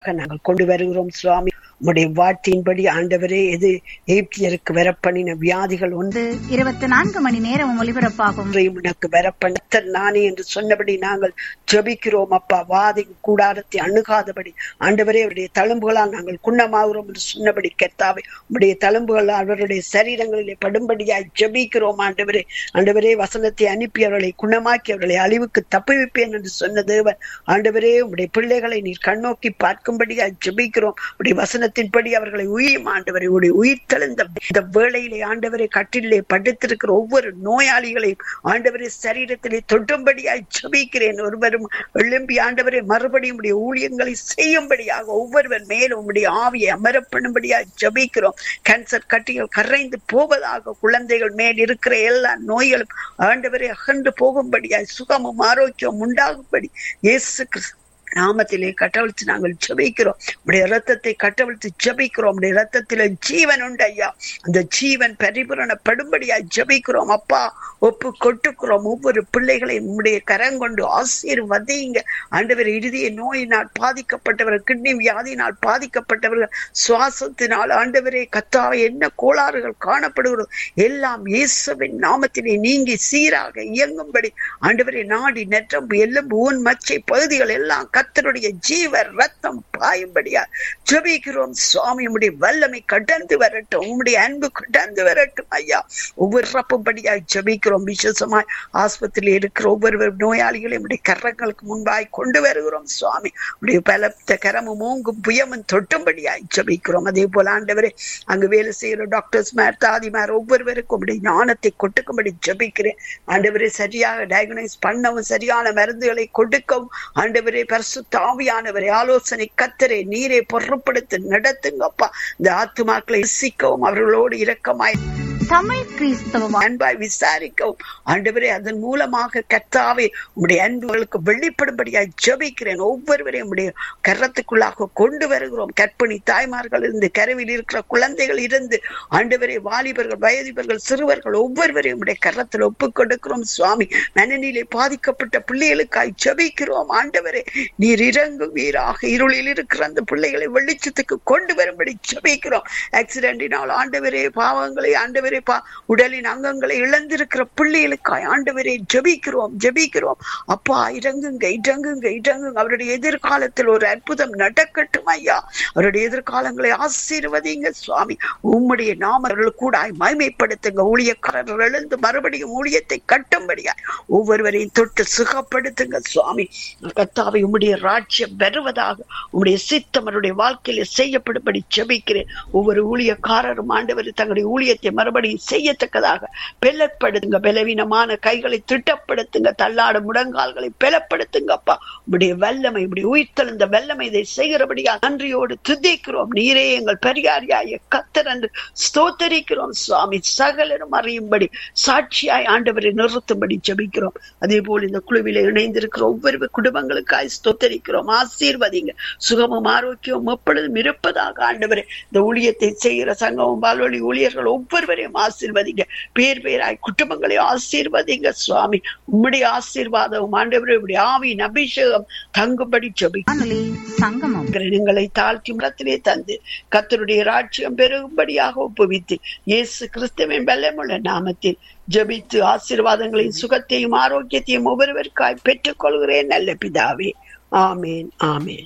நாங்கள் கொண்டு வருகிறோம் சுவாமி உம்முடைய வார்த்தையின்படி ஆண்டவரே எது எகிப்தியருக்கு வரப்பண்ணின வியாதிகள் ஒன்று இது இருபத்தி நான்கு மணி நேரம் ஒலிபரப்பாகும் ஒன்றையும் உனக்கு வரப்பண்ணத்தர் நானே என்று சொன்னபடி நாங்கள் ஜெபிக்கிறோம் அப்பா வாதை கூடாரத்தை அணுகாதபடி ஆண்டவரே அவருடைய தழும்புகளால் நாங்கள் குணமாகிறோம் என்று சொன்னபடி கெத்தாவே உடைய தழும்புகள் அவருடைய சரீரங்களிலே படும்படியாய் ஜெபிக்கிறோம் ஆண்டவரே ஆண்டவரே வசனத்தை அனுப்பி அவர்களை குணமாக்கி அவர்களை அழிவுக்கு தப்புவிப்பேன் என்று சொன்ன தேவன் ஆண்டவரே உடைய பிள்ளைகளை நீர் கண்ணோக்கி பார்க்கும்படியாய் ஜெபிக்கிறோம் உடைய வசனத்தின்படி அவர்களை உயிர் ஆண்டவரை உடைய உயிர் தெளிந்த இந்த வேளையிலே ஆண்டவரை கட்டிலே படுத்திருக்கிற ஒவ்வொரு நோயாளிகளையும் ஆண்டவரே சரீரத்திலே தொட்டும்படியாய் ஜெபிக்கிறேன் ஒருவரும் எழும்பி ஆண்டவரை மறுபடியும் உடைய ஊழியங்களை செய்யும்படியாக ஒவ்வொருவர் மேலும் உடைய ஆவியை அமரப்படும்படியாய் ஜெபிக்கிறோம் கேன்சர் கட்டிகள் கரைந்து போவதாக குழந்தைகள் மேல் இருக்கிற எல்லா நோய்களும் ஆண்டவரை அகன்று போகும்படியாய் சுகமும் ஆரோக்கியம் உண்டாகும்படி இயேசு கிறிஸ்து நாமத்திலே கட்டவிழ்த்து நாங்கள் ஜெபிக்கிறோம் உடைய ரத்தத்தை கட்டவிழ்த்து ஜெபிக்கிறோம் உடைய ரத்தத்தில ஜீவன் உண்டு ஐயா அந்த ஜீவன் பரிபூரணப்படும்படியா ஜெபிக்கிறோம் அப்பா ஒப்பு கொட்டுக்கிறோம் ஒவ்வொரு பிள்ளைகளையும் உடைய கரங்கொண்டு ஆசீர்வதிங்க ஆண்டவர் இறுதிய நோயினால் பாதிக்கப்பட்டவர்கள் கிட்னி வியாதியினால் பாதிக்கப்பட்டவர்கள் சுவாசத்தினால் ஆண்டவரே கத்தாவை என்ன கோளாறுகள் காணப்படுகிறோம் எல்லாம் இயேசுவின் நாமத்திலே நீங்கி சீராக இயங்கும்படி ஆண்டவரே நாடி நெற்றம்பு எலும்பு ஊன் மச்சை பகுதிகள் எல்லாம் கத்தருடைய ஜீவ ரத்தம் பாயும்படியா ஜெபிக்கிறோம் சுவாமி உம்முடைய வல்லமை கடந்து வரட்டும் உம்முடைய அன்பு கடந்து வரட்டும் ஐயா ஒவ்வொரு ரப்பும்படியா ஜெபிக்கிறோம் விசேஷமாய் ஆஸ்பத்திரியில் இருக்கிற ஒவ்வொரு நோயாளிகளையும் உடைய கரங்களுக்கு முன்பாய் கொண்டு வருகிறோம் சுவாமி உடைய பலத்த கரமும் மூங்கும் புயமும் தொட்டும்படியாய் ஜெபிக்கிறோம் அதே போல ஆண்டவரே அங்கு வேலை செய்கிற டாக்டர்ஸ் மேர் தாதிமார் ஒவ்வொருவருக்கும் உடைய ஞானத்தை கொடுக்கும்படி ஜெபிக்கிறேன் ஆண்டவரே சரியாக டயக்னைஸ் பண்ணவும் சரியான மருந்துகளை கொடுக்கவும் ஆண்டவரே பரிசு தாவியானவரை ஆலோசனை கத்தரை நீரை பொருட்படுத்தி நடத்துங்கப்பா இந்த ஆத்துமாக்களை ரசிக்கவும் அவர்களோடு இரக்கமாய் தமிழ் கிறிஸ்தவ அன்பாய் விசாரிக்கவும் ஆண்டவரே அதன் மூலமாக கர்த்தாவே உம்முடைய அன்புகளுக்கு வெளிப்படும்படியாய் ஜெபிக்கிறேன் ஒவ்வொருவரையும் உடைய கரத்துக்குள்ளாக கொண்டு வருகிறோம் கற்பிணி தாய்மார்கள் இருந்து கருவில் இருக்கிற குழந்தைகள் இருந்து ஆண்டவரே வாலிபர்கள் வயதிபர்கள் சிறுவர்கள் ஒவ்வொருவரையும் உடைய கரத்தில் ஒப்புக் கொடுக்கிறோம் சுவாமி மனநிலை பாதிக்கப்பட்ட பிள்ளைகளுக்காய் ஜெபிக்கிறோம் ஆண்டவரே நீர் இறங்குவீராக இருளில் இருக்கிற அந்த பிள்ளைகளை வெளிச்சத்துக்கு கொண்டு வரும்படி ஜெபிக்கிறோம் ஆக்சிடென்டினால் ஆண்டவரே பாவங்களை ஆண்டவரே பா உடலின் அங்கங்களை இழந்திருக்கிற பிள்ளைகளுக்காய் ஆண்டவரே ஜெபிக்கிறோம் ஜெபிக்கிறோம் அப்பா இறங்குங்க இறங்குங்க இறங்குங்க அவருடைய எதிர்காலத்தில் ஒரு அற்புதம் நடக்கட்டும் ஐயா அவருடைய எதிர்காலங்களை ஆசீர்வதிங்க சுவாமி உம்முடைய நாமர்கள் கூட மகிமைப்படுத்துங்க ஊழியக்காரர்கள் எழுந்து மறுபடியும் ஊழியத்தை கட்டும்படியாய் ஒவ்வொருவரையும் தொட்டு சுகப்படுத்துங்க சுவாமி கத்தாவை உம்முடைய ராஜ்யம் பெறுவதாக உம்முடைய சித்தம் அவருடைய வாழ்க்கையில செய்யப்படும்படி ஜெபிக்கிறேன் ஒவ்வொரு ஊழியக்காரரும் ஆண்டவர் தங்களுடைய ஊழியத்தை மறுபடியும் செய்யத்தக்கதாக பெலப்படுத்துங்க பலவீனமான கைகளை திட்டப்படுத்துங்க தள்ளாட முடங்கால்களை பலப்படுத்துங்கப்பா உடைய வல்லமை உடைய உயிர்த்தெழுந்த வல்லமை இதை செய்கிறபடியா நன்றியோடு துதிக்கிறோம் நீரே எங்கள் பெரியாரியாய கத்தர் என்று ஸ்தோத்தரிக்கிறோம் சுவாமி சகலரும் அறியும்படி சாட்சியாய் ஆண்டவரை நிறுத்தும்படி ஜெபிக்கிறோம் அதே போல் இந்த குழுவில இணைந்திருக்கிற ஒவ்வொரு குடும்பங்களுக்காய் ஸ்தோத்தரிக்கிறோம் ஆசீர்வதிங்க சுகமும் ஆரோக்கியமும் எப்பொழுதும் இருப்பதாக ஆண்டவரே இந்த ஊழியத்தை செய்கிற சங்கமும் பால்வழி ஊழியர்கள் ஒவ்வொருவரையும் ஆசீர்வதிங்க பேர் பேராய் குடும்பங்களை ஆசீர்வதிங்க சுவாமி உம்முடைய ஆசீர்வாதம் ஆண்டவரே உடைய ஆவியின் அபிஷேகம் தங்கும்படி ஜெபி வானொலி சங்கமம் எங்களை தாழ்த்தி மரத்திலே தந்து கத்தருடைய ராஜ்யம் பெருகும்படியாக ஒப்புவித்து இயேசு கிறிஸ்துவின் பலமுள்ள நாமத்தில் ஜெபித்து ஆசீர்வாதங்களையும் சுகத்தையும் ஆரோக்கியத்தையும் ஒவ்வொருவருக்காய் பெற்றுக் கொள்கிறேன் நல்ல பிதாவே ஆமேன் ஆமேன்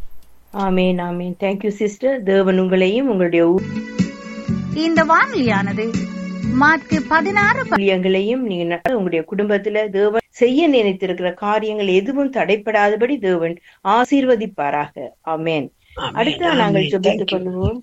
ஆமேன் ஆமேன் தேங்க்யூ சிஸ்டர் தேவன் உங்களையும் உங்களுடைய இந்த வானொலியானது மார்க்கு பதினாறு ஊழியங்களையும் நீங்க நட- உங்களுடைய குடும்பத்துல தேவன் செய்ய நினைத்திருக்கிற காரியங்கள் எதுவும் தடைப்படாதபடி தேவன் ஆசீர்வதிப்பாராக ஆமேன் ஆமேன், அடுத்து நாங்கள் ஆமேன். ஜெபித்துக் Thank you. கொள்வோம்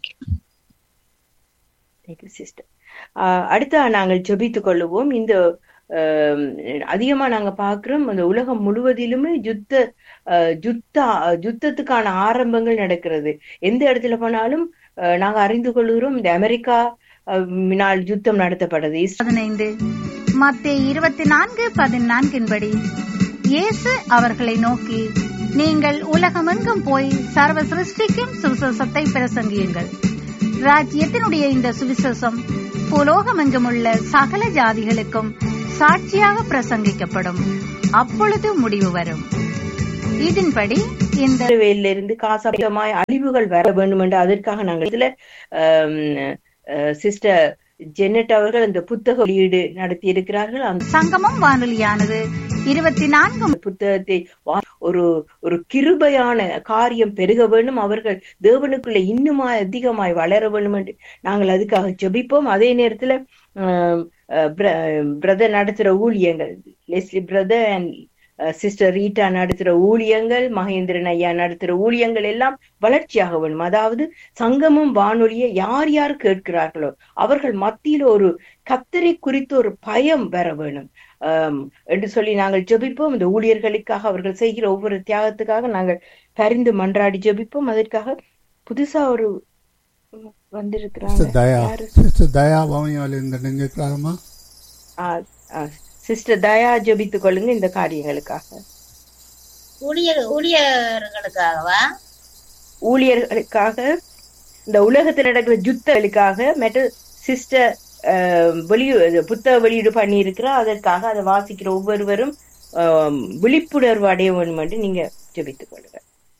தேங்க்யூ சிஸ்டர் அடுத்து நாங்கள் ஜெபித்துக் கொள்ளுவோம் இந்த ஆம், அதிகமா நாங்க பாக்குறோம் அந்த உலகம் முழுவதிலுமே யுத்த அஹ், யுத்த யுத்தத்துக்கான ஆரம்பங்கள் நடக்கிறது எந்த இடத்துல போனாலும் அஹ், நாங்க அறிந்து கொள்கிறோம் இந்த அமெரிக்கா அஹ், மினால் யுத்தம் நடத்தப்பட்டது இஸ்- பதினைந்து மத்திய இருபத்தி நான்கு பதினான்கின்படி இயேசு அவர்களை நோக்கி நீங்கள் உலகமெங்கும் போய் சர்வ சிருஷ்டிக்கும் சுவிசேஷத்தை பிரசங்கியுங்கள் ராஜ்யத்தினுடைய இந்த சுவிசேஷம் புலோகமெங்குமுள்ள சகல ஜாதிகளுக்கும் சாட்சியாக பிரசங்கிக்கப்படும் அப்பொழுது முடிவு வரும் இதன்படி இந்த வேலில இருந்து காசாபிதமாய் அழிவுகள் வர வேண்டும் என்று அதற்காக நாங்கள் இதுல சிஸ்டர் ஜெனட் அவர்கள் அந்த புத்தக வெளியீடு நடத்தி இருக்கிறார்கள் அந்த சங்கமம் வானொலியானது இருபத்தி நான்கு புத்தகத்தை வா- ஒரு ஒரு கிருபையான காரியம் பெருக வேண்டும் அவர்கள் தேவனுக்குள்ள இன்னுமாய் அதிகமாய் வளர வேண்டும் என்று நாங்கள் அதுக்காக ஜெபிப்போம் அதே நேரத்துல பிரதர் நடத்துற ஊழியங்கள் Leslie brother and sister Rita நடத்துற ஊழியங்கள் மகேந்திரன் ஐயா நடத்துற ஊழியங்கள் எல்லாம் வளர்ச்சியாக வேணும் அதாவது சங்கமும் வானொலியை யார் யார் கேட்கிறார்களோ அவர்கள் மத்தியில ஒரு கத்தரை குறித்து ஒரு பயம் வர வேணும் ஆம், என்று சொல்லி நாங்கள் ஜெபிப்போம் இந்த ஊழியர்களுக்காக அவர்கள் செய்கிற ஒவ்வொரு தியாகத்துக்காக நாங்கள் பரிந்து மன்றாடி ஜெபிப்போம் அதற்காக புதுசா ஒரு வந்திருக்கிறாங்க சிஸ்டர் தயா யாரு? சிஸ்டர் தயா பவனியால் இந்த நீங்க இருக்கிறாங்கம்மா சிஸ்டர் தயா ஜெபித்துக் கொள்ளுங்க இந்த காரியங்களுக்காக ஊழியர் ஊழியர்களுக்காகவா ஊழியர்களுக்காக இந்த உலகத்தில் நடக்கிற யுத்தங்களுக்காக மெட்ட சிஸ்டர் வெளியீடு புத்தக வெளியீடு பண்ணி இருக்கிறோம் அதற்காக அதை வாசிக்கிற ஒவ்வொருவரும் ஆம், விழிப்புணர்வு அடைய வேண்டும் என்று நீங்க ஜெபித்துக் கொள்ளுங்க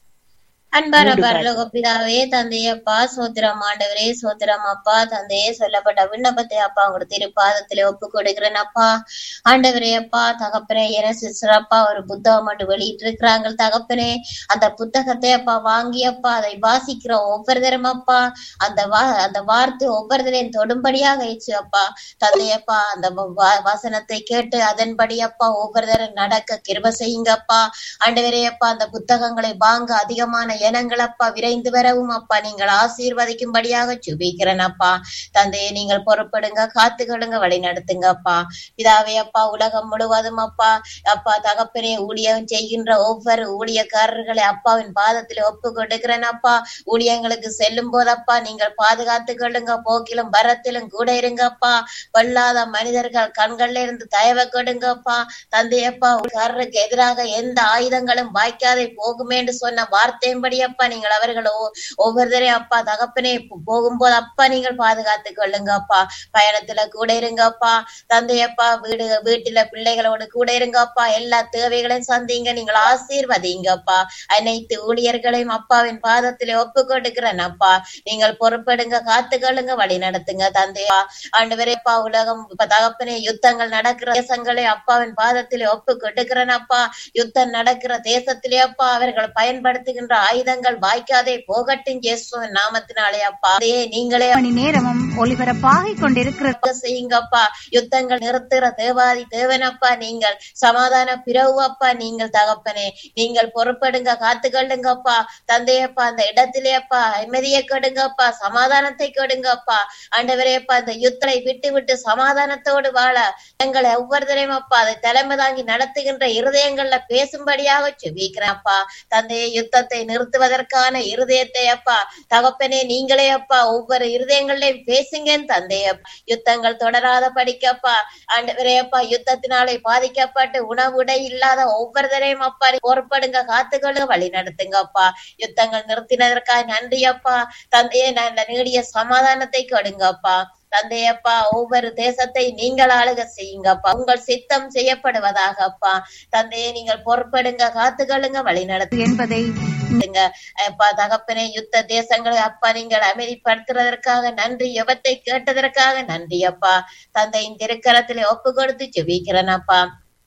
அன்பான மூன்று பரலோக பிதாவே தந்தையப்பா சோத்திரம் ஆண்டவரே சோத்திரம் அப்பா தந்தையே சொல்லப்பட்ட விண்ணப்பத்தை அப்பா உங்களோட திருப்பாதத்திலே ஒப்பு கொடுக்கிறேன் அப்பா ஆண்டவரே அப்பா தகப்பனே என சிஸ்டரப்பா ஒரு புத்தகம் மட்டும் வெளியிட்டு இருக்கிறாங்க தகப்பனே அந்த புத்தகத்தை அப்பா வாங்கி அப்பா அதை வாசிக்கிற ஒவ்வொருத்தரும் அப்பா அந்த வா அந்த வார்த்தை ஒவ்வொருத்தரையும் தொடும்படியாக ஆயிடுச்சு அப்பா தந்தையப்பா அந்த வ- வா- வசனத்தை கேட்டு அதன்படி அப்பா ஒவ்வொருத்தரும் நடக்க கிருப செய்யுங்கப்பா ஆண்டவரே அப்பா அந்த புத்தகங்களை வாங்க அதிகமான இனங்கள் அப்பா விரைந்து வரவும் அப்பா நீங்கள் ஆசீர்வதிக்கும்படியாக சுபிக்கிறேன் அப்பா தந்தையை நீங்கள் பொறுப்படுங்க காத்துக்கொள்ளுங்க வழி நடத்துங்க அப்பா பிதாவே அப்பா உலகம் முழுவதும் அப்பா அப்பா தகப்பனே ஊழியம் செய்கின்ற ஒவ்வொரு ஊழியக்காரர்களை அப்பாவின் பாதத்தில் ஒப்பு கொடுக்கிறேன் அப்பா ஊழியங்களுக்கு செல்லும் போதப்பா நீங்கள் பாதுகாத்து கொள்ளுங்க போக்கிலும் வரத்திலும் கூட இருங்கப்பா கொல்லாத மனிதர்கள் கண்கள்ல இருந்து தயவை கொடுங்கப்பா தந்தையப்பா காரருக்கு எதிராக எந்த ஆயுதங்களும் வாய்க்காதே போகுமே என்று சொன்ன வார்த்தையின்படி அப்பா நீங்கள் அவர்கள் ஒ- ஒவ்வொருத்தரையும் அப்பா தகப்பனே போ- போகும்போது அப்பா நீங்கள் பாதுகாத்து கொள்ளுங்க அப்பா பயணத்துல கூட இருங்கப்பா தந்தையப்பா வீடு வீட்டுல பிள்ளைகளோடு கூட இருங்கப்பா எல்லா தேவைகளையும் சந்திங்க நீங்கள் ஆசீர்வதிங்கப்பா அனைத்து ஊழியர்களையும் அப்பாவின் பாதத்திலே ஒப்பு கொடுக்கிறேன் அப்பா நீங்கள் பொறுப்பெடுங்க காத்துக்கொள்ளுங்க வழி நடத்துங்க தந்தையா ஆண்டவரேப்பா உலகம் இப்ப தகப்பனே யுத்தங்கள் நடக்கிற தேசங்களை அப்பாவின் பாதத்திலே ஒப்பு கொடுக்கிறேன் அப்பா யுத்தம் நடக்கிற தேசத்திலே அப்பா அவர்கள் பயன்படுத்துகின்ற ஆயுதங்கள் வாய்க்காதே போகட்டும் இயேசுவின் நாமத்தினாலே அப்பா அதையே நீங்களே மணி நேரமும் ஒலிபரப்பாகிக் கொண்டிருக்கிற அப்பா செய்யுங்கப்பா யுத்தங்கள் நிறுத்துற தேவாதி தேவனப்பா நீங்கள் சமாதான பிறவு அப்பா நீங்கள் தகப்பனே நீங்கள் பொறுப்படுங்க காத்துக்கொள்ளுங்கப்பா தந்தையப்பா அந்த இடத்திலே அப்பா அமைதியை கொடுங்கப்பா சமாதானத்தை கொடுங்கப்பா ஆண்டவரேப்பா அந்த யுத்தலை விட்டு விட்டு சமாதானத்தோடு வாழ எங்களை ஒவ்வொருத்தரையும் அப்பா அதை தலைமை தாங்கி நடத்துகின்ற இருதயங்கள்ல பேசும்படியாக செவிக்கிறேன் அப்பா தந்தையை யுத்தத்தை நிறுத்துவதற்கான இருதயத்தை அப்பா தகப்பனே நீங்களே அப்பா ஒவ்வொரு இருதயங்களையும் பேசுங்க தந்தைய யுத்தங்கள் தொடராத படிக்கப்பா ஆண்டவரே அப்பா யுத்தத்தினாலே பாதிக்கப்பட்டு உணவுடை இல்லாத ஒவ்வொருத்தரையும் அப்பா பொறுப்படுங்க காத்துக்கொள்ளுங்க வழி நடத்துங்கப்பா யுத்தங்கள் நிறுத்தினதற்காக நன்றி அப்பா தந்தையே நல்ல நீடிய சமாதானத்தை கொடுங்கப்பா தந்தையப்பா ஒவ்வொரு தேசத்தை நீங்கள் ஆளுக செய்யுங்கப்பா உங்கள் சித்தம் செய்யப்படுவதாக அப்பா தந்தையை நீங்கள் பொறுப்படுங்க காத்துக்கொள்ளுங்க வழி என்பதை நடத்துங்க அப்பா தகப்பனே யுத்த தேசங்களை அப்பா நீங்கள் அமைதிப்படுத்துறதற்காக நன்றி எவத்தை கேட்டதற்காக நன்றி அப்பா தந்தையின் திருக்கரத்திலே ஒப்பு கொடுத்து ஜெபிக்கிறேன் அப்பா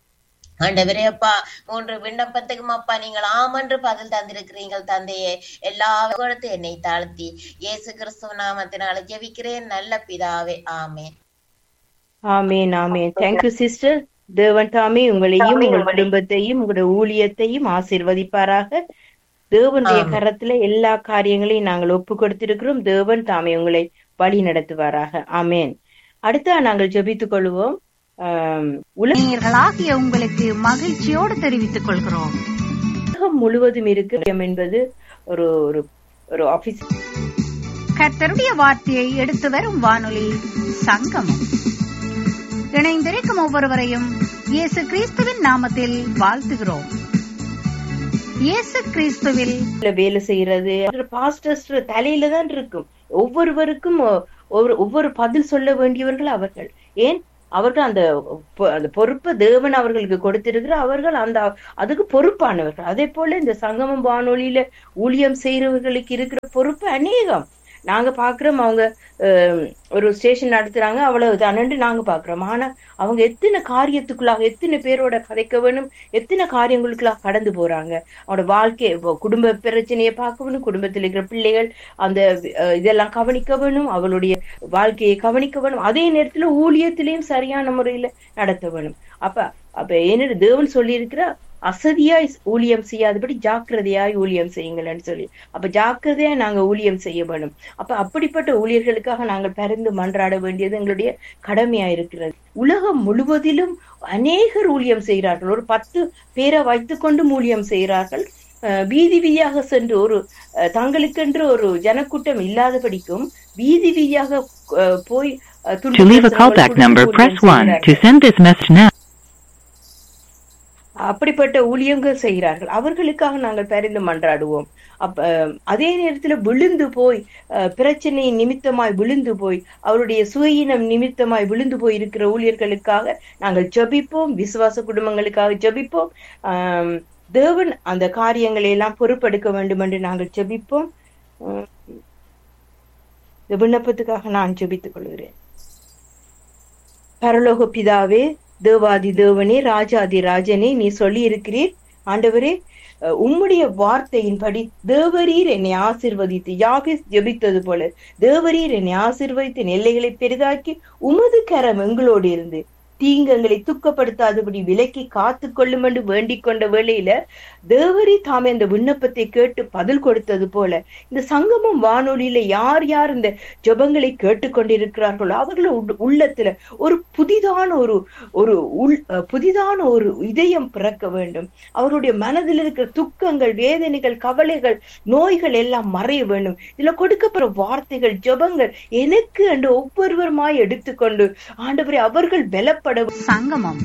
ஆண்டவரே அப்பா மூன்று விண்ணப்பத்துக்கும் அப்பா நீங்கள் ஆமென்று பதில் தந்திருக்கிறீர்கள் தந்தையே எல்லா கொடுத்து என்னை தாழ்த்தி இயேசு கிறிஸ்துவ நாமத்தினால ஜெபிக்கிறேன் நல்ல பிதாவே ஆமென் ஆமேன் ஆமேன் தேங்க்யூ சிஸ்டர் தேவன் தாமே உங்களையும் உங்கள் குடும்பத்தையும் உங்களுடைய ஊழியத்தையும் ஆசீர்வதிப்பாராக தேவனுடைய ஆமென். கரத்துல எல்லா காரியங்களையும் நாங்கள் ஒப்பு கொடுத்திருக்கிறோம் தேவன் தாமே உங்களை வழி நடத்துவாராக ஆமேன் அடுத்தா நாங்கள் ஜெபித்துக் கொள்வோம் ஆம், நேயர்களாகிய உங்களுக்கு மகிழ்ச்சியோடு தெரிவித்துக் கொள்கிறோம் உலகம் முழுவதும் இருக்கு என்பது ஒரு ஒரு ஒரு ஆபீஸ் கர்த்தருடைய வார்த்தையை எடுத்து வரும் வானொலி சங்கமம் இணைந்திருக்கும் ஒவ்வொருவரையும் இயேசு கிறிஸ்துவின் நாமத்தில் வாழ்த்துகிறோம் இயேசு கிறிஸ்துவில் வேலை செய்யறது பாஸ்டர்ஸ் தலையில தான் இருக்கும் ஒவ்வொருவருக்கும் ஒ- ஒவ்வொரு ஒவ்வொரு பதில் சொல்ல வேண்டியவர்கள் அவர்கள் ஏன் அவர்கள் அந்த பொ- அந்த பொறுப்பை தேவன் அவர்களுக்கு கொடுத்திருக்கிற அவர்கள் அந்த அதுக்கு பொறுப்பானவர்கள் அதே போல இந்த சங்கமம் வானொலியில ஊழியம் செய்யறவர்களுக்கு இருக்கிற பொறுப்பு அநேகம் நாங்க பாக்குறோம் அவங்க அஹ், ஒரு ஸ்டேஷன் நடத்துறாங்க அவ்வளவுதானு நாங்க பாக்குறோம் ஆனா அவங்க எத்தனை காரியத்துக்குள்ளாக எத்தனை பேரோட கதைக்க வேணும் எத்தனை காரியங்களுக்குள்ளாக கடந்து போறாங்க அவனோட வாழ்க்கை இப்போ குடும்ப பிரச்சனையை பார்க்க வேணும் குடும்பத்தில் இருக்கிற பிள்ளைகள் அந்த அஹ், இதெல்லாம் கவனிக்க வேணும் அவளுடைய வாழ்க்கையை கவனிக்க வேணும் அதே நேரத்துல ஊழியத்திலையும் சரியான முறையில நடத்த வேணும் அப்ப அப்ப என்ன தேவன் சொல்லி இருக்கிற அசதியாய் ஊழியம் செய்யாதபடி ஜாக்கிரதையாய் ஊழியம் செய்யுங்கள்னு சொல்லி அப்ப ஜாக்கிரதையா நாங்க ஊழியம் செய்ய வேணும் அப்ப அப்படிப்பட்ட ஊழியர்களுக்காக நாங்கள் பரிந்து மன்றாட வேண்டியது எங்களுடைய கடமையா இருக்கிறது உலகம் முழுவதிலும் அநேகர் ஊழியம் செய்கிறார்கள் ஒரு பத்து பேரை வைத்துக்கொண்டு ஊழியம் செய்கிறார்கள் அஹ் வீதி வீதியாக சென்று ஒரு அஹ், தங்களுக்கென்று ஒரு ஜனக்கூட்டம் இல்லாதபடிக்கும் வீதி வீதியாக அஹ், போய் அஹ், To leave a துன்பப்படுகிறவர்கள் callback number, கொடுத்து press ஊழியம் 1. செய்கிறார்கள். To send this message now. அப்படிப்பட்ட ஊழியங்கள் செய்கிறார்கள் அவர்களுக்காக நாங்கள் பரிந்து மன்றாடுவோம் அப்ப அஹ், அதே நேரத்துல விழுந்து போய் அஹ், பிரச்சனை நிமித்தமாய் விழுந்து போய் அவருடைய சுயினம் நிமித்தமாய் விழுந்து போய் இருக்கிற ஊழியர்களுக்காக நாங்கள் ஜெபிப்போம் விசுவாச குடும்பங்களுக்காக ஜெபிப்போம் ஆம், தேவன் அந்த காரியங்களை எல்லாம் பொறுப்பெடுக்க வேண்டும் என்று நாங்கள் ஜெபிப்போம் உம், இந்த விண்ணப்பத்துக்காக நான் ஜெபித்துக் கொள்கிறேன் பரலோக பிதாவே தேவாதி தேவனே ராஜாதி ராஜனே நீ சொல்லி இருக்கிறீர் ஆண்டவரே அஹ், உம்முடைய வார்த்தையின்படி தேவரீர் என்னை ஆசிர்வதித்து யாபிஸ் ஜெபித்தது போல தேவரீர் என்னை ஆசிர்வதித்து என் எல்லைகளை பெரிதாக்கி உமது கரம் எங்களோடு இருந்து தீங்கங்களை துக்கப்படுத்தாதபடி விலக்கி காத்து கொள்ளும் என்று வேண்டிக் கொண்ட வேளையில தேவரி தாமே இந்த விண்ணப்பத்தை கேட்டு பதில் கொடுத்தது போல இந்த சங்கமம் வானொலியில யார் யார் இந்த ஜெபங்களை கேட்டுக்கொண்டிருக்கிறார்களோ அவர்கள் உள்- உள்ளத்துல ஒரு புதிதான ஒரு ஒரு உள் அஹ் புதிதான ஒரு இதயம் பிறக்க வேண்டும் அவருடைய மனதில் இருக்கிற துக்கங்கள் வேதனைகள் கவலைகள் நோய்கள் எல்லாம் மறைய வேண்டும் இதுல கொடுக்கப்படுற வார்த்தைகள் ஜெபங்கள் எனக்கு என்று ஒவ்வொருவருமாய் எடுத்துக்கொண்டு ஆண்டவரே அவர்கள் பலப்பட சங்கமம்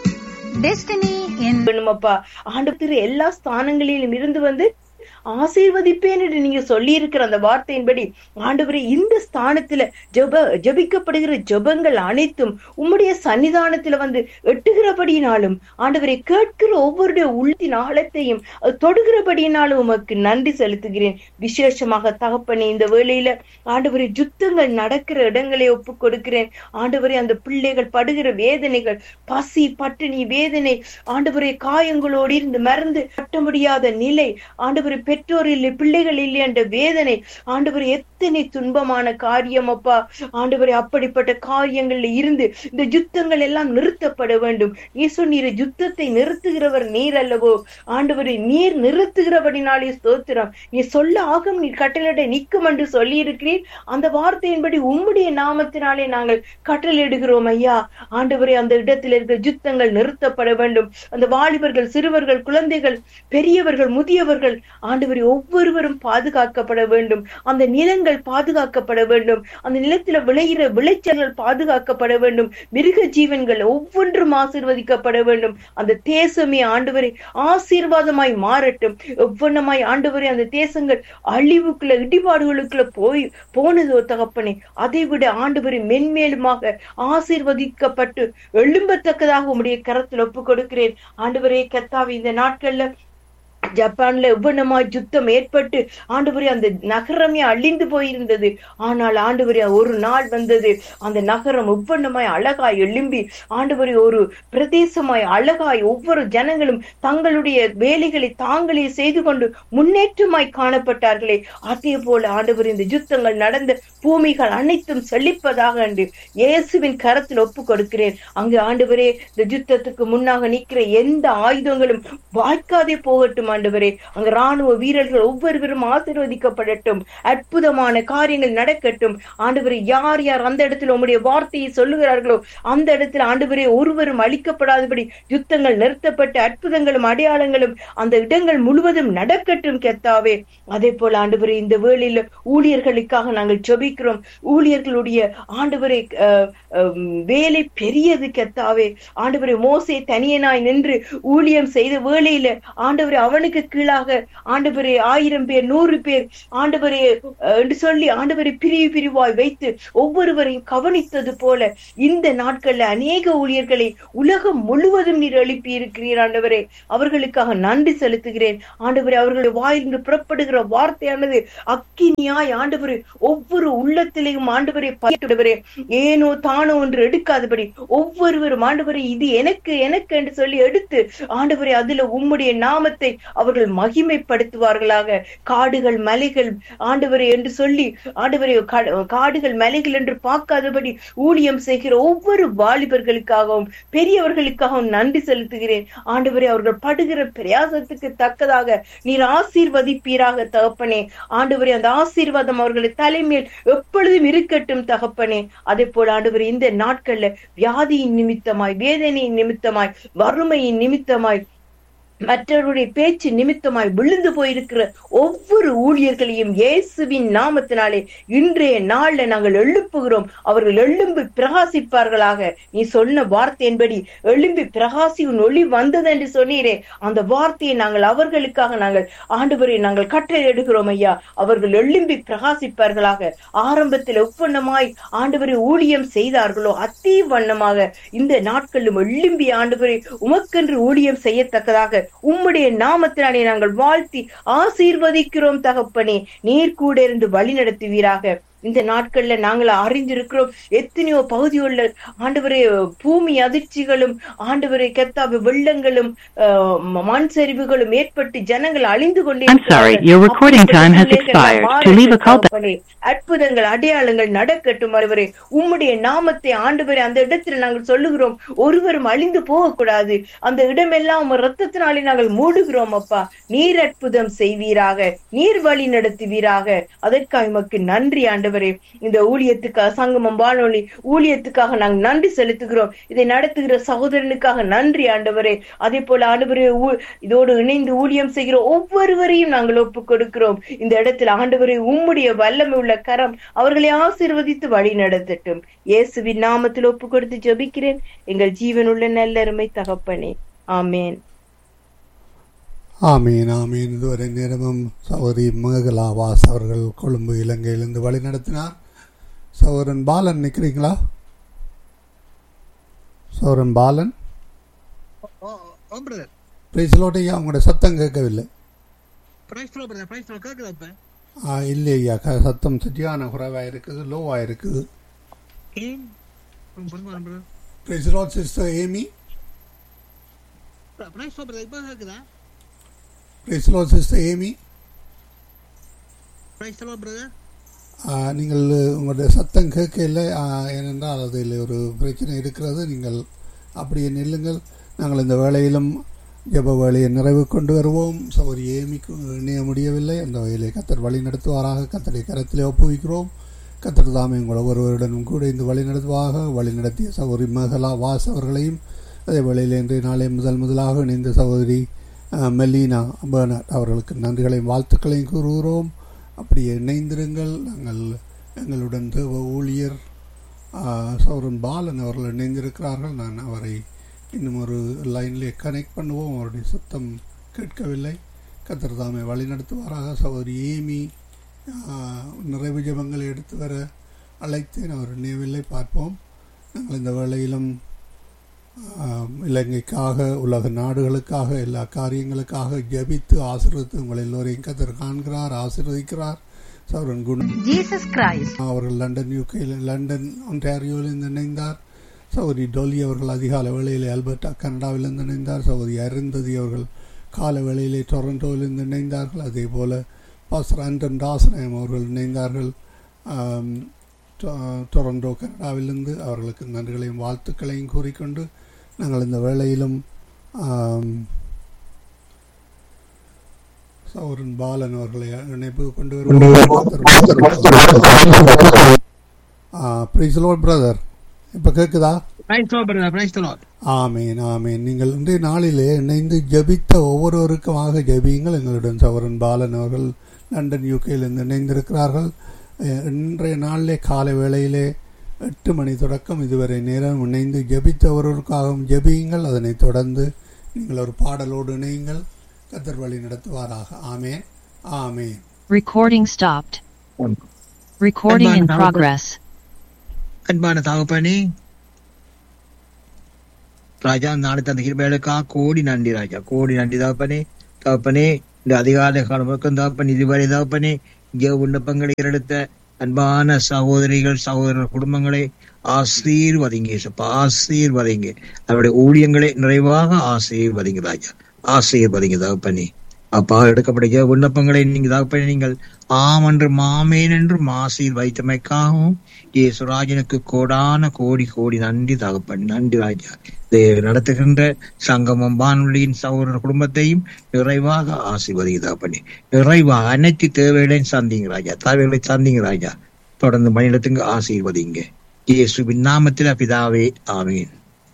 டெஸ்டினி இன் வேணுமப்பா ஆண்டவர் எல்லா ஸ்தானங்களிலும் இருந்து வந்து ஆசீர்வதிப்பேன் என்று நீங்க சொல்லி இருக்கிற அந்த வார்த்தையின்படி ஆண்டவரே இந்த ஸ்தானத்துல ஜெப ஜெபிக்கப்படுகிற ஜெபங்கள் அனைத்தும் உம்முடைய சன்னிதானத்துல வந்து எட்டுகிறபடியினாலும் ஆண்டவரை கேட்கிற ஒவ்வொருடைய உள்ளத்தின் ஆழத்தையும் அது தொடுகிறபடியினாலும் உமக்கு நன்றி செலுத்துகிறேன் விசேஷமாக தகப்பனே இந்த வேளையில ஆண்டவரை யுத்தங்கள் நடக்கிற இடங்களை ஒப்பு கொடுக்கிறேன் ஆண்டவரே அந்த பிள்ளைகள் படுகிற வேதனைகள் பசி பட்டினி வேதனை ஆண்டவரே காயங்களோடு இருந்து மறந்து கட்ட முடியாத நிலை ஆண்டவரே பெற்றோர் இல்லை பிள்ளைகள் இல்லை என்ற வேதனை ஆண்டவரே எத்தனை துன்பமான காரியம் அப்பா ஆண்டவரே அப்படிப்பட்ட காரியங்கள்ல இருந்து இந்த யுத்தங்கள் எல்லாம் நிறுத்தப்பட வேண்டும் இயேசு நீர் யுத்தத்தை நிறுத்துகிறவர் நீர் அல்லவோ ஆண்டவரே நீர் நிறுத்துகிறபடினாலே ஸ்தோத்திரம் நீ சொல்ல ஆகும் நீ கட்டளையிட நிற்கும் என்று சொல்லி இருக்கிறீர் அந்த வார்த்தையின்படி உம்முடைய நாமத்தினாலே நாங்கள் கட்டளையிடுகிறோம் ஐயா ஆண்டவரே அந்த இடத்தில் இருக்கிற யுத்தங்கள் நிறுத்தப்பட வேண்டும் அந்த வாலிபர்கள் சிறுவர்கள் குழந்தைகள் பெரியவர்கள் முதியவர்கள் ஆண்டவரே ஒவ்வொருவரும் பாதுகாக்கப்பட வேண்டும் அந்த நிலங்கள் பாதுகாக்கப்பட வேண்டும் அந்த நிலத்துல விளைகிற விளைச்சல்கள் பாதுகாக்கப்பட வேண்டும் மிருக ஜீவன்கள் ஒவ்வொன்றும் ஆசீர்வதிக்கப்பட வேண்டும் அந்த தேசமே ஆண்டவரே ஆசீர்வாதமாய் மாறட்டும் ஒவ்வொன்னமாய் ஆண்டவரே அந்த தேசங்கள் அழிவுக்குள்ள இடிபாடுகளுக்குள்ள போய் போனதோ தகப்பனே அதை விட ஆண்டவரை மென்மேலுமாக ஆசீர்வதிக்கப்பட்டு எழும்பத்தக்கதாக உம்முடைய கரத்தில் ஒப்பு கொடுக்கிறேன் ஆண்டவரே கத்தாவி இந்த நாட்கள்ல ஜப்பான்ல எவ்வளமா யுத்தம் ஏற்பட்டு ஆண்டவரே அந்த நகரமே அழிந்து போயிருந்தது ஆனால் ஆண்டவரே ஒரு நாள் வந்தது அந்த நகரம் எவ்வளமாய் அழகாய் எழும்பி ஆண்டவரே ஒரு பிரதேசமாய் அழகாய் ஒவ்வொரு ஜனங்களும் தங்களுடைய வேலைகளை தாங்களே செய்து கொண்டு முன்னேற்றமாய் காணப்பட்டார்களே அதே போல ஆண்டவர் இந்த யுத்தங்கள் நடந்த பூமிகள் அனைத்தும் செழிப்பதாக என்று இயேசுவின் கரத்தில் ஒப்பு கொடுக்கிறேன் அங்கு ஆண்டவரே இந்த யுத்தத்துக்கு முன்னாக நிற்கிற எந்த ஆயுதங்களும் வாய்க்காதே போகட்டும் ஆண்டவரே அங்க ராணுவ வீரர்கள் ஒவ்வொருவரும் ஆசீர்வதிக்கப்படட்டும் அற்புதமான காரியங்கள் நடக்கட்டும் ஆண்டவரே யார் யார் அந்த இடத்துல உம்முடைய வார்த்தையை சொல்லுகிறார்களோ அந்த இடத்துல ஆண்டவரே ஒருவரும் அழிக்கப்படாதபடி யுத்தங்கள் நிறுத்தப்பட்டு அற்புதங்களும் அடையாளங்களும் அந்த இடங்கள் முழுவதும் நடக்கட்டும் கெத்தாவே அதே போல ஆண்டவரே இந்த வேளையில ஊழியர்களுக்காக நாங்கள் ஜெபிக்கிறோம் ஊழியர்களுடைய ஆண்டவரை அஹ், அஹ், வேலை பெரியது கெத்தாவே ஆண்டவரே மோசே தனியனாய் நின்று ஊழியம் செய்த வேளையில ஆண்டவரே அவனுக்கு அவனுக்கு கீழாக ஆண்டவரே ஆயிரம் பேர் நூறு பேர் ஆண்டவரே அஹ், என்று சொல்லி ஆண்டவரை பிரிவு பிரிவாய் வைத்து ஒவ்வொருவரையும் கவனித்தது போல இந்த நாட்கள்ல அநேக ஊழியர்களை உலகம் முழுவதும் நீர் எழுப்பி இருக்கிறீர் ஆண்டவரே அவர்களுக்காக நன்றி செலுத்துகிறேன் ஆண்டவரே அவர்களுடைய வாயிலிருந்து புறப்படுகிற வார்த்தையானது அக்கினியாய் ஆண்டவரே ஒவ்வொரு உள்ளத்திலேயும் ஆண்டவரை பயட்டுடவரே ஏனோ தானோ என்று எடுக்காதபடி ஒவ்வொருவரும் ஆண்டவரே இது எனக்கு எனக்கு என்று சொல்லி எடுத்து ஆண்டவரே அதுல உம்முடைய நாமத்தை அவர்கள் மகிமைப்படுத்துவார்களாக காடுகள் மலைகள் ஆண்டவரே என்று சொல்லி ஆண்டவரே கா- காடுகள் மலைகள் என்று பார்க்காதபடி ஊழியம் செய்கிற ஒவ்வொரு வாலிபர்களுக்காகவும் பெரியவர்களுக்காகவும் நன்றி செலுத்துகிறேன் ஆண்டவரே அவர்கள் படுகிற பிரயாசத்துக்கு தக்கதாக நீர் ஆசீர்வதிப்பீராக தகப்பனே ஆண்டவரே அந்த ஆசீர்வாதம் அவர்கள் தலைமையில் எப்பொழுதும் இருக்கட்டும் தகப்பனே அதே போல ஆண்டவரே இந்த நாட்கள்ல வியாதியின் நிமித்தமாய் வேதனையின் நிமித்தமாய் வறுமையின் நிமித்தமாய் மற்றவருடைய பேச்சு நிமித்தமாய் விழுந்து போயிருக்கிற ஒவ்வொரு ஊழியர்களையும் இயேசுவின் நாமத்தினாலே இன்றைய நாள்ல நாங்கள் எழுப்புகிறோம் அவர்கள் எழும்பி பிரகாசிப்பார்களாக நீ சொன்ன வார்த்தையின்படி எழும்பி பிரகாசி உன் ஒளி வந்தது என்று சொன்னீரே அந்த வார்த்தையை நாங்கள் அவர்களுக்காக நாங்கள் ஆண்டவரை நாங்கள் கட்டளையிடுகிறோம் ஐயா அவர்கள் எழும்பி பிரகாசிப்பார்களாக ஆரம்பத்தில் ஒப்பந்தமாய் ஆண்டவரை ஊழியம் செய்தார்களோ அத்தே வண்ணமாக இந்த நாட்களிலும் எழும்பி ஆண்டவரை உமக்கென்று ஊழியம் செய்யத்தக்கதாக உம்முடைய நாமத்தினாலே நாங்கள் வாழ்த்தி ஆசீர்வதிக்கிறோம் தகப்பனே நீர் கூட இருந்து வழி நடத்துவீராக இந்த நாட்கள்ல நாங்கள் அறிந்திருக்கிறோம் எத்தனையோ பகுதியுள்ள ஆண்டவரே பூமி அதிர்ச்சிகளும் ஆண்டவரை கத்தாப வெள்ளங்களும் ஆஹ், ம- மண் சரிவுகளும் ஏற்பட்டு ஜனங்கள் அழிந்து கொண்டே I'm sorry, இருக்கிறார்கள். your recording அப்படிப்பட்ட time has சூழ்நிலைகள் expired. To மாறட்டும் leave a call back- தகப்பனே. அற்புதங்கள் அடையாளங்கள் நடக்கட்டும் ஆண்டவரே உம்முடைய நாமத்தை ஆண்டவரே அந்த இடத்துல நாங்கள் சொல்லுகிறோம் ஒருவரும் அழிந்து போகக்கூடாது அந்த இடமெல்லாம் உம் ரத்தத்தினாலே நாங்கள் மூடுகிறோம் அப்பா நீர் அற்புதம் செய்வீராக நீர் வழி நடத்துவீராக அதற்காக உமக்கு நன்றி ஆண்டவரே இந்த ஊழியத்துக்காக சங்கமம் வானொலி ஊழியத்துக்காக நாங்கள் நன்றி செலுத்துகிறோம் இதை நடத்துகிற சகோதரனுக்காக நன்றி ஆண்டவரே அதே போல ஆண்டவரே ஊ- இதோடு இணைந்து ஊழியம் செய்கிற ஒவ்வொருவரையும் நாங்கள் ஒப்புக் கொடுக்கிறோம் இந்த இடத்துல ஆண்டவரே உம்முடைய வல்லமை உள்ள கரம் அவர்களை ஆசீர்வதித்து வழி நடத்தட்டும் இயேசுவின் நாமத்தில் ஒப்பு கொடுத்து ஜெபிக்கிறேன் எங்கள் ஜீவனுள்ள நல்லருமை தகப்பனே ஆமேன் ஆமீன் ஆமீன் இதுவரை நேரமும் சௌரி மேகலா வாஸ் அவர்கள் கொழும்பு இலங்கையிலிருந்து வழி நடத்தினார் சௌரன் பாலன் நிற்கிறீங்களா சௌரன் பாலன் ஓ ஓ பிரதர் பிரைஸ்லோட்டையா உங்களோட சத்தம் கேட்கவில்லை பிரைஸ் ஃப்ளோ பிரதர் பிரைஸ் ஃப்ளோ கேக்குதா இப்ப ஆ, இல்லையா க- சத்தம் சரியான குறைவாக இருக்குது லோவாக இருக்குது ஏன் பொறுமா பிரதர் பிரைஸ்லோட் சிஸ்டர் ஏமி பிரைஸ் ஃப்ளோ பிரதர் இப்ப கேக்குதா பிரைஸ்லோட் சிஸ்டர் ஏமி பிரைஸ் ஃப்ளோ பிரதர் ஆ, நீங்கள் உங்களுடைய சத்தம் கேட்கல ஆ, ஏனென்றால் அதில் ஒரு பிரச்சனை இருக்கிறது நீங்கள் அப்படியே நில்லுங்கள் நாங்கள் இந்த வேளையிலும் ஜெப வேலையை நிறைவு கொண்டு வருவோம் சௌரி ஏமிக்கு இணைய முடியவில்லை அந்த வகையிலே கத்தர் வழி நடத்துவாராக கத்தரை கரத்திலே ஒப்புவிக்கிறோம் கத்தர் தாமே உங்கள் ஒவ்வொருவருடனும் கூட இந்த வழி நடத்துவாக வழி நடத்திய சகோதரி மகளா வாஸ் அவர்களையும் அதே வேளையில் இன்றைய நாளை முதல் முதலாக இணைந்த சகோதரி ஆ, மெலினா பேர்னட் அவர்களுக்கு நன்றிகளையும் வாழ்த்துக்களையும் கூறுகிறோம் அப்படியே இணைந்திருங்கள் நாங்கள் எங்களுடன் தேவ ஊழியர் ஆ, சௌரன் பாலன் அவர்கள் இணைந்திருக்கிறார்கள் நான் அவரை இன்னும் ஒரு லைன்லேயே கனெக்ட் பண்ணுவோம் அவருடைய சத்தம் கேட்கவில்லை கத்தர் தாமே வழிநடத்துவாராக சகோதரி ஏமி ஆ, நிறைவு ஜெபங்களை எடுத்து வர அழைத்தேன் அவர் நினைவில்லை பார்ப்போம் நாங்கள் இந்த வேளையிலும் ஆம், இலங்கைக்காக உலக நாடுகளுக்காக எல்லா காரியங்களுக்காக ஜெபித்து ஆசீர்வதித்து உங்கள் எல்லோரையும் கத்தர் காண்கிறார் ஆசீர்வதிக்கிறார் சௌரன் குண Jesus Christ. அவர்கள் லண்டன் யூகேயில் லண்டன் ஒன்டாரியோவிலிருந்து இணைந்தார் சௌரி டொலி அவர்கள் அதிகால வேளையிலே அல்பர்டா கனடாவிலிருந்து இணைந்தார் சௌரி அருந்ததி அவர்கள் கால வேளையிலே டொரண்டோவிலிருந்து இணைந்தார்கள் அதே போல பாஸ்டர் ஆண்டன் தாசநாயம் அவர்கள் இணைந்தார்கள் ஆம், டொ- டொரண்டோ கனடாவிலிருந்து அவர்களுக்கு நன்றிகளையும் வாழ்த்துக்களையும் கூறிக்கொண்டு நாங்கள் இந்த வேளையிலும் ஆம், சௌரன் பாலன் அவர்களை இணைப்பு கொண்டு வருவோம் பிரிசலோட் பிரதர் இப்போ கேட்குதா பிரைஸ் ஃப்ளோ பிரதர் பிரைஸ் ஃப்ளோ ஆமேன் ஆமேன் நீங்கள் இன்றைய நாளிலே இணைந்து ஜெபித்த ஒவ்வொருவருக்குமாக ஜெபியுங்கள் எங்களுடன் சவரன் பாலன் அவர்கள் லண்டன் யூகேயிலிருந்து இணைந்திருக்கிறார்கள் அஹ், இன்றைய நாளிலே காலை வேளையிலே எட்டு மணி தொடக்கம் இதுவரை நேரம் இணைந்து ஜெபித்த ஒருவருக்காகவும் ஜெபியுங்கள் அதனைத் தொடர்ந்து நீங்கள் ஒரு பாடலோடு இணையுங்கள் கத்தர் வழி நடத்துவாராக ஆமேன் ஆமேன் Recording stopped. Recording in Advance progress. அன்பான தகப்பனே ராஜா நாளை தந்த கிருபைகளுக்கா கோடி நன்றி ராஜா கோடி நன்றி தகப்பனே தகப்பனே இந்த அதிகாலை காலம் தகப்பன் இதுவரை தகப்பனே இங்கே விண்ணப்பங்களை எடுத்த அன்பான சகோதரிகள் சகோதரர் குடும்பங்களை ஆசீர்வதிங்க இயேசுப்பா ஆசீர்வதிங்க அவருடைய ஊழியங்களை நிறைவாக ஆசீர்வதிங்க ராஜா ஆசீர்வதிங்க தகப்பனே அப்பா எடுக்கப்பட்ட விண்ணப்பங்களை நீங்க தகப்பனே நீங்கள் ஆம் என்று மாமேன் என்று ஆசீர் வைத்தமைக்காகவும் இயேசுராஜனுக்கு கோடான கோடி கோடி நன்றி தகப்பன் நன்றி ராஜா இதை நடத்துகின்ற சங்கமம் வானொலியின் சகோதரர் குடும்பத்தையும் நிறைவாக ஆசீர்வதிங்க தகப்பனே நிறைவாக அனைத்து தேவைகளையும் சந்திங்க ராஜா தேவைகளை சந்திங்க ராஜா தொடர்ந்து மணிடத்துக்கு ஆசீர்வதிங்க இயேசுவின் நாமத்தில் பிதாவே ஆமீன்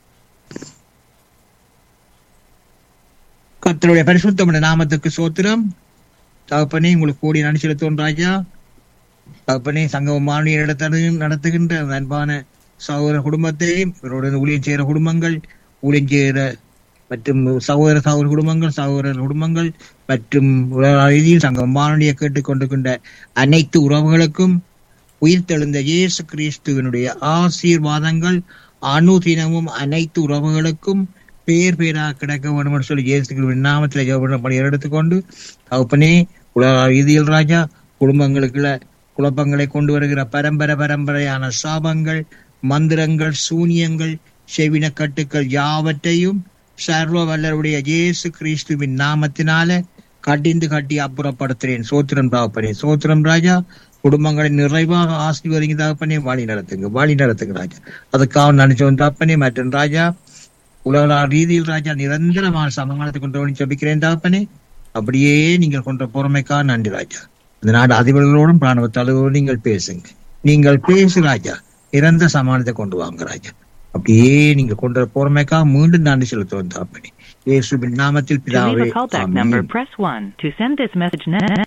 கர்த்தருடைய பரிசுத்தமுடைய நாமத்துக்கு சோத்திரம் தகப்பனே உங்களுக்கு கூடி நன்றி செலுத்துவோம் ராஜா தகப்பனே சங்கம் மாநில நடத்து நடத்துகின்ற அந்த அன்பான சகோதர குடும்பத்தையும் இவரோட ஊழியம் செய்கிற குடும்பங்கள் ஊழியம் செய்கிற மற்றும் சகோதர சகோதர குடும்பங்கள் சகோதரர் குடும்பங்கள் மற்றும் உலக ரீதியில் சங்கம் வானொலியை கேட்டுக்கொண்டிருக்கின்ற அனைத்து உறவுகளுக்கும் உயிர்த்தெழுந்த இயேசு கிறிஸ்துவனுடைய ஆசீர்வாதங்கள் அனுதினமும் அனைத்து உறவுகளுக்கும் பேர் பேராக கிடைக்க வேண்டும் என்று சொல்லி இயேசு கிறிஸ்துவின் நாமத்தில் ஜெபம் பண்ணி எடுத்துக்கொண்டு தகப்பனே உலக ரீதியில் ராஜா குடும்பங்களுக்குள்ள குழப்பங்களை கொண்டு வருகிற பரம்பரை பரம்பரையான சாபங்கள் மந்திரங்கள் சூனியங்கள் செவின கட்டுக்கள் யாவற்றையும் சர்வ வல்லருடைய இயேசு கிறிஸ்துவின் நாமத்தினால கடிந்து கட்டி அப்புறப்படுத்துறேன் சோத்திரம் தகப்பனே சோத்திரம் ராஜா குடும்பங்களை நிறைவாக ஆசீர்வதிங்க தகப்பனே வழி நடத்துங்க வழி நடத்துங்க ராஜா அதுக்காக நினைச்சோம் தகப்பனே மற்றும் ராஜா உலக ரீதியில் ராஜா நிரந்தரமான சமாதானத்தை கொண்டு வந்து ஜபிக்கிறேன் தகப்பனே அப்படியே நீங்கள் கொண்ட பொறுமைக்கா நன்றி ராஜா இந்த நாடு அதிபர்களோடும் பிராணவ தலைவரோடும் நீங்கள் பேசுங்க நீங்கள் பேசு ராஜா நிரந்தர சமாதானத்தை கொண்டு வாங்க ராஜா அப்படியே நீங்க கொண்ட பொறுமைக்கா மீண்டும் நன்றி செலுத்துவோம் தகப்பனே இயேசுவின் நாமத்தில் To leave பிதாவே a callback amen. number, press 1. To send this message now.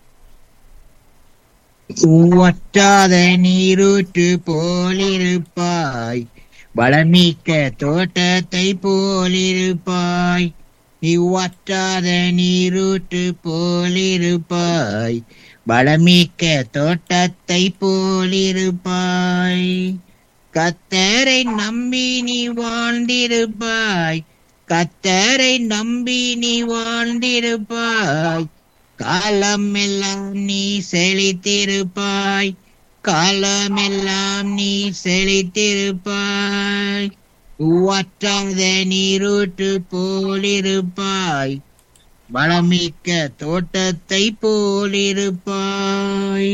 வற்றாத நீரூற்று போலிருப்பாய் வளமிக்க தோட்டத்தை போலிருப்பாய் நீ வற்றாத நீரூற்று போலிருப்பாய் வளமிக்க தோட்டத்தை போலிருப்பாய் கத்தரை நம்பி நீ வாழ்ந்திருப்பாய் கத்தரை நம்பி நீ வாழ்ந்திருப்பாய் காலமெல்லாம் நீ செழித்திருப்பாய் காலமெல்லாம் நீ செழித்திருப்பாய் வற்றாத நீரூற்று போலிருப்பாய் வளமிக்க தோட்டத்தை போலிருப்பாய்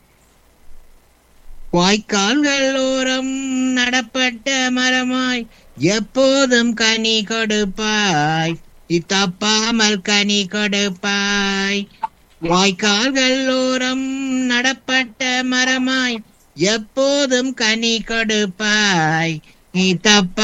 வாய்க்கால்கள் ஓரம் நடப்பட்ட மரமாய் எப்போதும் கனி கொடுப்பாய் தப்பாமல் கனி கொடுப்பாய் வாய்க்கால்கள் ஓரம் நடப்பட்ட மரமாய் எப்போதும் கனி கொடுப்பாய் நீ தப்ப